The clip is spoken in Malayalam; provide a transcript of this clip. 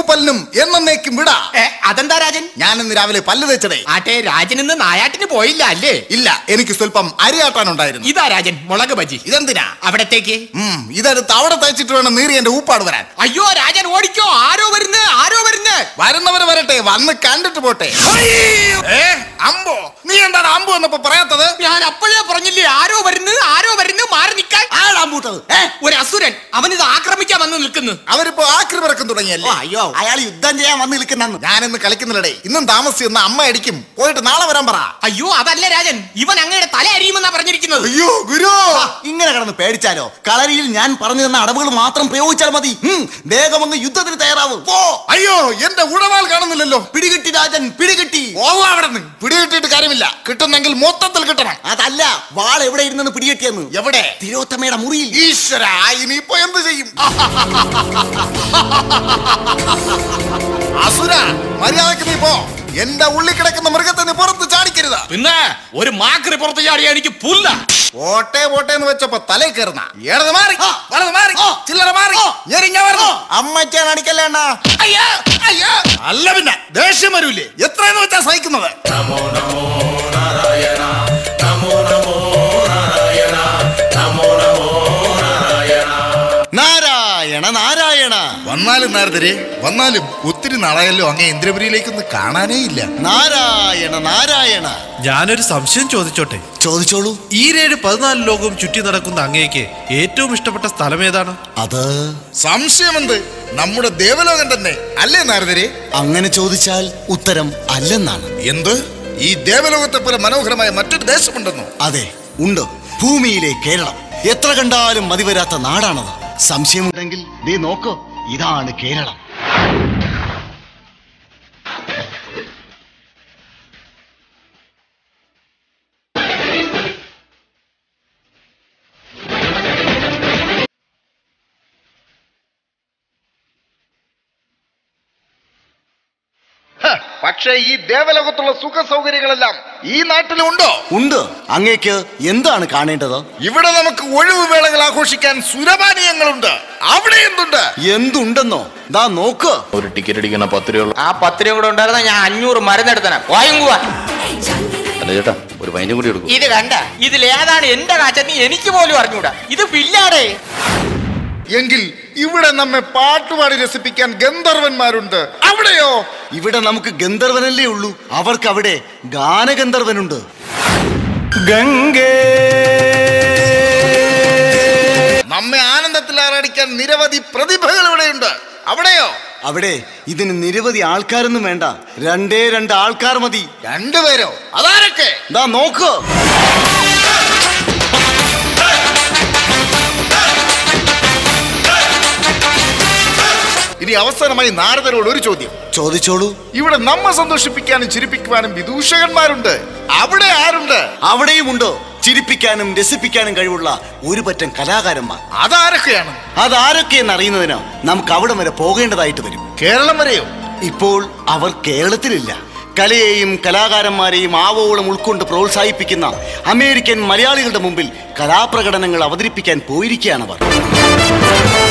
പല്ലിനും എന്നേക്കും വിടാ ഏ, അതെന്താ രാജൻ ഞാൻ ഇന്ന് രാവിലെ പല്ല് തേച്ചടേ ആട്ടെ രാജൻ ഇന്ന് നായാട്ടിന് പോയില്ല അല്ലേ ഇല്ല എനിക്ക് സ്വല്പം അരിയാട്ടാനുണ്ടായിരുന്നു ഇതാ രാജൻ മുളക് ബജി ഇതെന്തിനാ അവിടത്തേക്ക് ഉം ഇതെടുത്ത് അവിടെ തയ്ച്ചിട്ട് വേണം നീറി എന്റെ ഊപ്പാട് വരാൻ അയ്യോ രാജൻ ഓടിക്കോ ആരോ വരുന്ന് ആരോ വരുന്ന് വരുന്നവര് വരട്ടെ വന്ന് കണ്ടിട്ട് പോട്ടെ ഏ അമ്പോ നീ എന്താണ് അമ്പു എന്നപ്പോ പറയാത്തത് ഞാൻ അപ്പോഴേ പറഞ്ഞില്ലേ ആരോ വരുന്നു ആരോ വരുന്നു മാറി നിൽക്കാൻ ആളാമ്പൂട്ടത് ഏ, ഒരു അസുരൻ അവനിത് ആക്രമിക്കാൻ വന്ന് നിൽക്കുന്നു അവരിപ്പോ ആക്രി പിറക്കം തുടങ്ങിയല്ലേ അയ്യോ അയാൾ യുദ്ധം ചെയ്യാൻ വന്ന് നിൽക്കുന്നെന്ന് ഞാനിന്ന് കളിക്കുന്നില്ലടേ ഇന്നും താമസിച്ച് ഇന്ന് അമ്മ അടിക്കും പോയിട്ട് നാളെ വരാൻ പറ അയ്യോ അതല്ല രാജൻ ഇവൻ അങ്ങയുടെ തല അരിയുമെന്നാ പറഞ്ഞിരിക്കുന്നത് അയ്യോ ഗുരു ഇങ്ങനെ കിടന്ന് പേടിച്ചാലോ കളരിയിൽ ഞാൻ പറഞ്ഞു തന്ന അടവുകൾ മാത്രം പ്രയോഗിച്ചാൽ മതി ഉം, വേഗം അങ്ങ് യുദ്ധത്തിന് തയ്യാറാവും പോ അയ്യോ എന്റെ ഉടവാൾ കാണുന്നില്ലല്ലോ പിടികിട്ടി രാജൻ പിടികിട്ടി ഓവ അവിടെ നിന്ന് പിടികിട്ടിട്ട് കാര്യമില്ല കിട്ടുന്നെങ്കിൽ മൊത്തത്തിൽ കിട്ടണം അതല്ല വാൾ എവിടെ ഇരുന്നെന്ന് പിടികിട്ടിയെന്ന് എവിടെ തിരോത്തമ്മയുടെ മുറിയിൽ ഈശ്വര ഇനിയിപ്പോ എന്ത് ചെയ്യും അസുര മര്യാദക്ക് നീ പോ എന്റെ ഉള്ളിൽ കിടക്കുന്ന മൃഗത്തെ നീ പുറത്ത് ചാടിക്കരുത് പിന്നെ ഒരു മാക്രി പുറത്ത് ചാടിയാ എനിക്ക് പുല്ല ഓട്ടെ ഓട്ടെ എന്ന് വെച്ചപ്പോ തലേ കയറുന്ന ഇടത് മാറി ആ. വലത് മാറി ആ. ചില്ലറ മാറി ആ. ഞെരിഞ്ഞ വരുന്നു അമ്മച്ചാൻ അടിക്കല്ലേണ്ണ അയ്യോ അയ്യോ അല്ല പിന്നെ ദേഷ്യം വരൂലേ എത്രയെന്ന് വെച്ചാ സഹിക്കുന്നത് നാരായണ നാരായണ വന്നാലും നേരത്തെ വന്നാലും ഒത്തിരി നാളായല്ലോ അങ്ങേ ഇന്ദ്രപുരിയിലേക്കൊന്ന് കാണാനേ ഇല്ല നാരായണ നാരായണ ഞാനൊരു സംശയം ചോദിച്ചോട്ടെ ചോദിച്ചോളൂ ഈരേഴ് പതിനാല് ലോകവും ചുറ്റി നടക്കുന്ന അങ്ങേക്ക് ഏറ്റവും ഇഷ്ടപ്പെട്ട സ്ഥലം ഏതാണ് അത് സംശയമെന്ത് നമ്മുടെ ദേവലോകം തന്നെ അല്ലേ നാരദരെ അങ്ങനെ ചോദിച്ചാൽ ഉത്തരം അല്ലെന്നാണ് എന്ത് ഈ ദേവലോകത്തെ പോലെ മനോഹരമായ മറ്റൊരു ദേശമുണ്ടെന്നോ അതെ ഉണ്ട് ഭൂമിയിലെ കേരളം എത്ര കണ്ടാലും മതിവരാത്ത നാടാണത് സംശയമുണ്ടെങ്കിൽ നീ നോക്കൂ ഇതാണ് കേരളം ഹ, പക്ഷേ ഈ ദേവലോകത്തുള്ള സുഖ സൗകര്യങ്ങളെല്ലാം ഈ നാട്ടിലുണ്ടോ ഉണ്ട് അങ്ങേക്ക് എന്താണ് കാണേണ്ടത് ഇവിടെ നമുക്ക് ഒഴിവ് വേളകൾ ആഘോഷിക്കാൻ സുരപാനീയങ്ങളുണ്ട് അവിടെ എന്തുണ്ട് എന്തുണ്ടെന്നോ ദാ നോക്ക് ഒരു ടിക്കറ്റ് അടിക്കണ പത്ത് രൂപ ആ പത്ത് രൂപ കൂടെ ഉണ്ടായിരുന്ന ഞാൻ അഞ്ഞൂറ് മരുന്നെടുത്തന വായുങ്കുവാ അല്ല ചേട്ടാ ഒരു വൈനും കൂടി എടുക്കും ഇത് കണ്ട ഇതിൽ ഏതാണ് എന്റെ കാച്ചെന്ന് എനിക്ക് പോലും അറിഞ്ഞൂടാ ഇത് പില്ലാടേ എങ്കിൽ ഇവിടെ നമ്മെ പാട്ടുപാടി രസിപ്പിക്കാൻ ഗന്ധർവന്മാരുണ്ട് അവിടെയോ ഇവിടെ നമുക്ക് ഗന്ധർവനല്ലേ ഉള്ളൂ അവർക്ക് അവിടെ ഗാനഗന്ധർവനുണ്ട് നമ്മെ ആനന്ദത്തിൽ ആറാടിക്കാൻ നിരവധി പ്രതിഭകൾ ഇവിടെയുണ്ട് അവിടെയോ അവിടെ ഇതിന് നിരവധി ആൾക്കാരൊന്നും വേണ്ട രണ്ടേ രണ്ട് ആൾക്കാർ മതി രണ്ടുപേരോ അതാരൊക്കെ ദാ നോക്ക് ഇനി അവസാനമായി നാരദരോട് ഒരു ചോദ്യം ചോദിച്ചോളൂ ഇവിടെ നമ്മെ സന്തോഷിപ്പിക്കാനും ചിരിപ്പിക്കുവാനും വിദൂഷകന്മാരുണ്ട് അവിടെ ആരുണ്ട് അവിടെയുമുണ്ടോ ചിരിപ്പിക്കാനും രസിപ്പിക്കാനും കഴിവുള്ള ഒരു പറ്റം കലാകാരന്മാർ അതാരൊക്കെയാണ് അതാരൊക്കെയെന്ന് അറിയുന്നതിന് നമുക്ക് അവിടെ വരെ പോകേണ്ടതായിട്ട് വരും കേരളം വരെയോ ഇപ്പോൾ അവർ കേരളത്തിലില്ല കലയെയും കലാകാരന്മാരെയും ആവോളം ഉൾക്കൊണ്ട് പ്രോത്സാഹിപ്പിക്കുന്ന അമേരിക്കൻ മലയാളികളുടെ മുമ്പിൽ കലാപ്രകടനങ്ങൾ അവതരിപ്പിക്കാൻ പോയിരിക്കുകയാണവർ